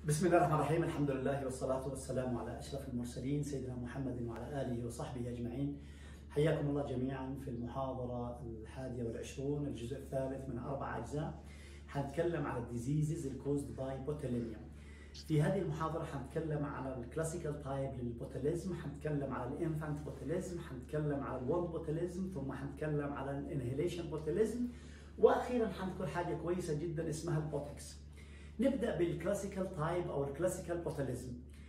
بسم الله الرحمن الرحيم الحمد لله والصلاة والسلام على أشرف المرسلين سيدنا محمد وعلى آله وصحبه أجمعين حياكم الله جميعا في المحاضرة الحادية والعشرون الجزء الثالث من أربع أجزاء حنتكلم على الديزيزز الكوزد باي بوتيلينيوم في هذه المحاضرة حنتكلم على الكلاسيكال تايب للبوتيليزم حنتكلم على الانفانت بوتيليزم حنتكلم على الوند بوتيليزم ثم حنتكلم على الانهيليشن بوتيليزم واخيرا حنذكر حاجة كويسة جدا اسمها البوتكس نبدا بالكلاسيكال تايب او الكلاسيكال بوتاليزم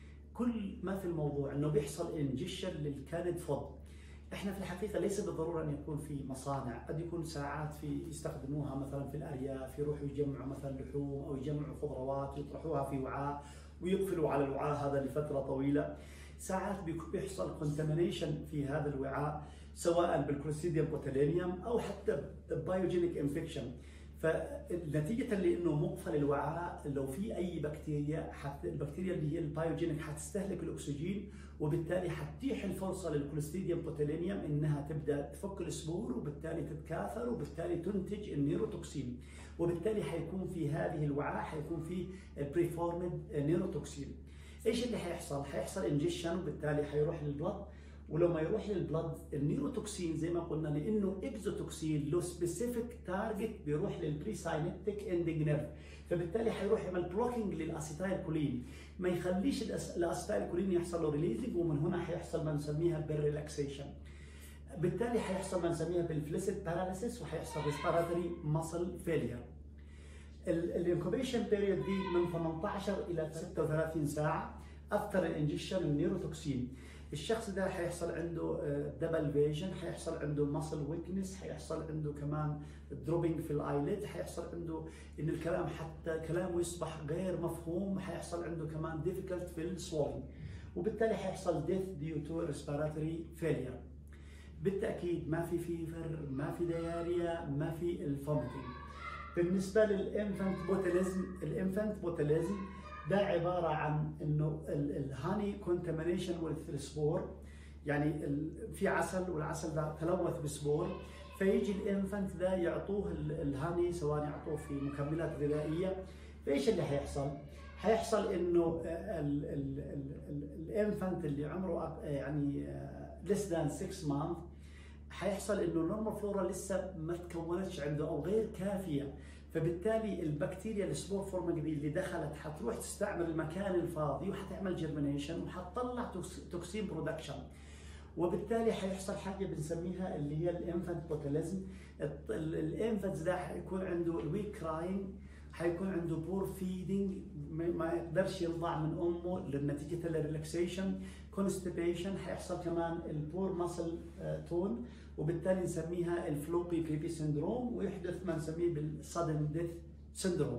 كل ما في الموضوع انه بيحصل انجيشن للكاند فود احنا في الحقيقه ليس بالضروره ان يكون في مصانع قد يكون ساعات في يستخدموها مثلا في الارياف يروحوا يجمعوا مثلا لحوم او يجمعوا خضروات ويطرحوها في وعاء ويقفلوا على الوعاء هذا لفتره طويله ساعات بيحصل كونتامينيشن في هذا الوعاء سواء بالكلوستيديوم بوتيلينيوم او حتى بايوجينيك انفكشن فنتيجة لانه مقفل الوعاء لو في اي بكتيريا حت البكتيريا اللي هي البايوجينيك حتستهلك الاكسجين وبالتالي حتتيح الفرصة للكوليستيديوم بوتيلينيوم انها تبدا تفك السبور وبالتالي تتكاثر وبالتالي تنتج النيروتوكسين وبالتالي حيكون في هذه الوعاء حيكون في بريفورمد نيروتوكسين ايش اللي حيحصل؟ حيحصل انجيشن وبالتالي حيروح للبلد ولما يروح للبلد النيوروتوكسين زي ما قلنا لانه اكزوتوكسين له سبيسيفيك تارجت بيروح للبري ساينبتيك اندنج نيرف فبالتالي حيروح يعمل بلوكينج للاسيتايل كولين ما يخليش الاسيتايل كولين يحصل له ريليزنج ومن هنا حيحصل ما نسميها بالريلاكسيشن بالتالي حيحصل ما نسميها بالفليسيد باراليسيس وحيحصل ريسبيراتوري ماسل فيلير الانكوبيشن بيريود دي من 18 الى 36 ساعه افتر الانجكشن النيوروتوكسين الشخص ده حيحصل عنده دبل فيجن حيحصل عنده ماسل ويكنس حيحصل عنده كمان دروبينج في الايليد حيحصل عنده ان الكلام حتى كلامه يصبح غير مفهوم حيحصل عنده كمان ديفيكولت في السوالين وبالتالي حيحصل ديث ديو تو ريسبيراتوري فيلير بالتاكيد ما في فيفر ما في دياريا ما في الفوميتنج بالنسبه للانفانت بوتيليزم الانفانت بوتيليزم ده عباره عن انه الهاني كونتامينيشن وذ سبور يعني في عسل والعسل ده تلوث بسبور فيجي الانفنت ده يعطوه الهاني سواء يعطوه في مكملات غذائيه فايش اللي حيحصل؟ حيحصل انه الانفنت اللي عمره يعني less than 6 مانث حيحصل انه النورمال فلورا لسه ما تكونتش عنده او غير كافيه فبالتالي البكتيريا السبور فورم اللي دخلت حتروح تستعمل المكان الفاضي وحتعمل جيرمينيشن وحتطلع توكسين برودكشن وبالتالي حيحصل حاجه بنسميها اللي هي الانفانت بوتيليزم الانفانت ده حيكون عنده الويك كراين حيكون عنده بور فيدنج ما يقدرش يرضع من امه نتيجه الريلاكسيشن كونستيبيشن حيحصل كمان البور ماسل تون وبالتالي نسميها الفلوبي بيبي سندروم ويحدث ما نسميه بالسادن ديث سندروم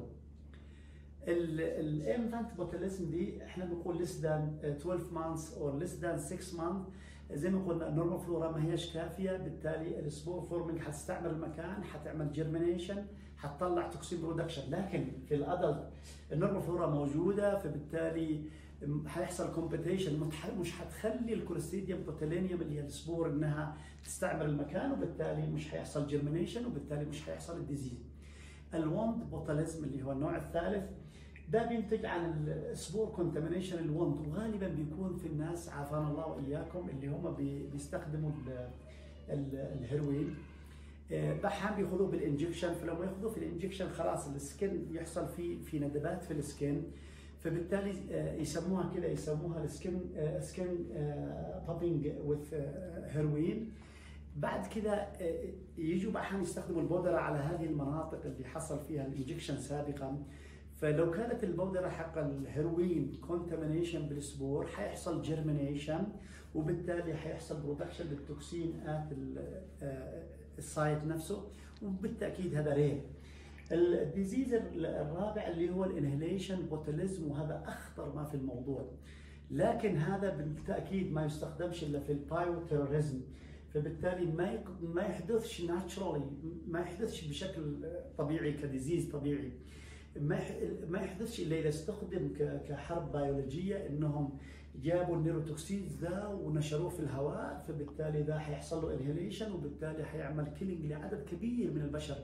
الانفانت بوتيليزم دي احنا بنقول less than 12 months or less than 6 months زي ما قلنا النورمال فلورا ما هيش كافيه بالتالي السبور فورمينج حتستعمل المكان حتعمل جيرمينيشن حتطلع توكسين برودكشن لكن في الادلت النورمال فلورا موجوده فبالتالي حيحصل كومبيتيشن مش حتخلي الكوليستيديوم بوتيلينيوم اللي هي السبور انها تستعمل المكان وبالتالي مش حيحصل جيرمينيشن وبالتالي مش حيحصل الديزيز الوند بوتاليزم اللي هو النوع الثالث ده بينتج عن السبور كونتامينيشن الوند وغالبا بيكون في الناس عافانا الله واياكم اللي هم بيستخدموا الهيروين احيانا بياخذوه بالانجكشن فلما ياخذوه في الانجكشن خلاص السكن يحصل في في ندبات في السكن فبالتالي يسموها كده يسموها السكن سكن بابينج وذ هيروين بعد كده يجوا احيانا يستخدموا البودره على هذه المناطق اللي حصل فيها الانجكشن سابقا فلو كانت البودره حق الهيروين كونتامينيشن بالسبور حيحصل جيرمينيشن وبالتالي حيحصل برودكشن للتوكسين ات السايت نفسه وبالتاكيد هذا رير الديزيز الرابع اللي هو الانهيليشن بوتيليزم وهذا اخطر ما في الموضوع لكن هذا بالتاكيد ما يستخدمش الا في البايو تيروريزم فبالتالي ما ما يحدثش ناتشرالي ما يحدثش بشكل طبيعي كديزيز طبيعي ما ما يحدثش الا اذا استخدم كحرب بيولوجيه انهم جابوا النيروتوكسينز ده ونشروه في الهواء فبالتالي ده حيحصل له انهيليشن وبالتالي حيعمل كيلينج لعدد كبير من البشر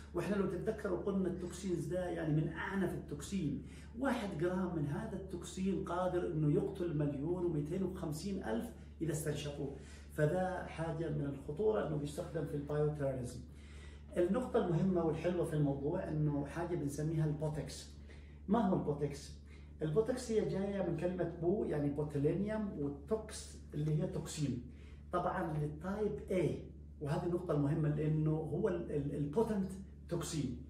واحنا لو تتذكروا قلنا التوكسينز ده يعني من اعنف التوكسين واحد جرام من هذا التوكسين قادر انه يقتل مليون و250 الف اذا استنشقوه فده حاجه من الخطوره انه بيستخدم في البايوتيروريزم النقطة المهمة والحلوة في الموضوع انه حاجة بنسميها البوتكس. ما هو البوتكس؟ البوتكس هي جاية من كلمة بو يعني بوتيلينيوم والتوكس اللي هي توكسين. طبعا للتايب A وهذه النقطة المهمة لأنه هو البوتنت توكسين.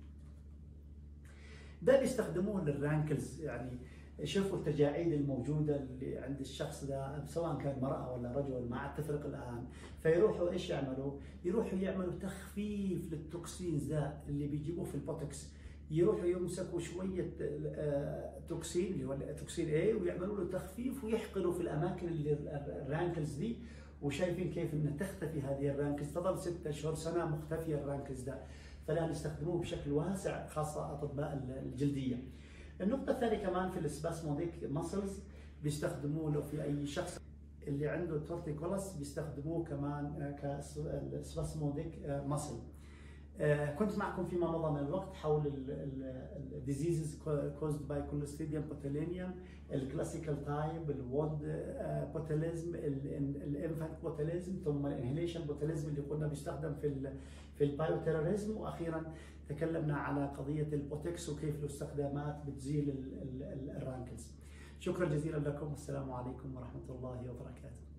ده بيستخدموه للرانكلز يعني شوفوا التجاعيد الموجوده اللي عند الشخص ده سواء كان مراه ولا رجل ما عاد تفرق الان فيروحوا ايش يعملوا؟ يروحوا يعملوا تخفيف للتوكسينز ده اللي بيجيبوه في البوتكس يروحوا يمسكوا شويه توكسين اللي هو توكسين اي ويعملوا له تخفيف ويحقنوا في الاماكن اللي الرانكلز دي وشايفين كيف انها تختفي هذه الرانكلز تظل ست اشهر سنه مختفيه الرانكلز ده فلا نستخدموه بشكل واسع خاصه اطباء الجلديه. النقطة الثانية كمان في السباسموديك ماسلز بيستخدموه لو في أي شخص اللي عنده تورتيكولاس بيستخدموه كمان كسباسموديك ماسل كنت معكم فيما مضى من الوقت حول الديزيزز كوزد باي كولوستريديوم بوتيلينيوم الكلاسيكال تايب الوود بوتيليزم الانفانت بوتيليزم ثم الانهيليشن بوتيليزم اللي قلنا بيستخدم في في البايوتيروريزم واخيرا تكلمنا على قضيه البوتكس وكيف له استخدامات بتزيل الرانكلز شكرا جزيلا لكم والسلام عليكم ورحمه الله وبركاته